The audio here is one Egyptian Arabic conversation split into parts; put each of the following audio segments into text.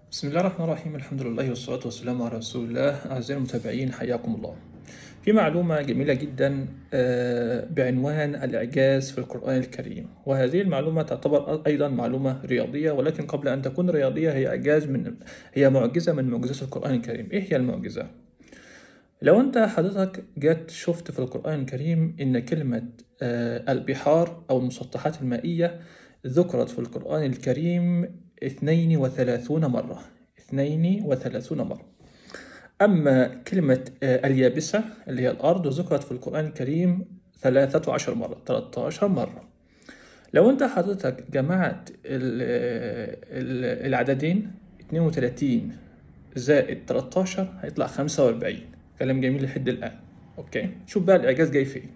بسم الله الرحمن الرحيم الحمد لله والصلاة والسلام على رسول الله أعزائي المتابعين حياكم الله في معلومة جميلة جدا آه، بعنوان الإعجاز في القرآن الكريم وهذه المعلومة تعتبر أيضا معلومة رياضية ولكن قبل أن تكون رياضية هي إعجاز من هي معجزة من معجزات القرآن الكريم إيه هي المعجزة؟ لو أنت حضرتك جت شفت في القرآن الكريم إن كلمة آه، البحار أو المسطحات المائية ذكرت في القرآن الكريم 32 مرة 32 مرة أما كلمة آه، اليابسة اللي هي الأرض ذكرت في القرآن الكريم 13 مرة 13 مرة لو أنت حضرتك جمعت ال- ال- العددين 32 زائد 13 هيطلع 45 كلام جميل لحد الآن أوكي شوف بقى الإعجاز جاي فين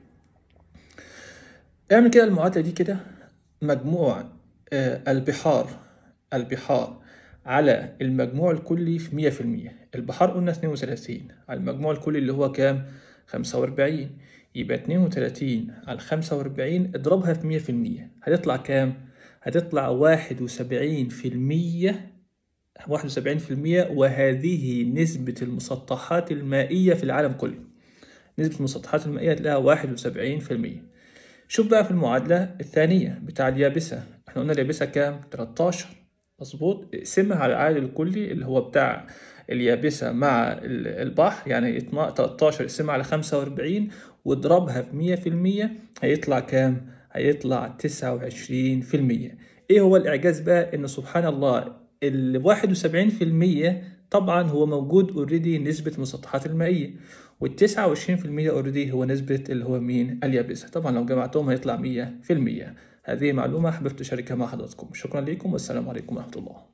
اعمل كده المعادلة دي كده مجموع آه، البحار البحار على المجموع الكلي في مية في المية البحار قلنا اتنين وتلاتين على المجموع الكلي اللي هو كام خمسة وأربعين يبقى اتنين وتلاتين على خمسة وأربعين اضربها في مية في المية هتطلع كام هتطلع واحد وسبعين في المية واحد وسبعين في المية وهذه نسبة المسطحات المائية في العالم كله نسبة المسطحات المائية هتلاقيها واحد وسبعين في المية شوف بقى في المعادلة الثانية بتاع اليابسة احنا قلنا اليابسة كام؟ 13 مظبوط اقسمها على العدد الكلي اللي هو بتاع اليابسة مع ال- البحر يعني اتنا- 13 اقسمها على 45 واضربها في 100% هيطلع كام؟ هيطلع 29% ايه هو الإعجاز بقى إن سبحان الله ال 71% طبعا هو موجود اوريدي نسبة المسطحات المائية وال 29% اوريدي هو نسبة اللي هو مين اليابسة طبعا لو جمعتهم هيطلع 100% هذه معلومة حبيت أشاركها مع حضراتكم شكرا لكم والسلام عليكم ورحمة الله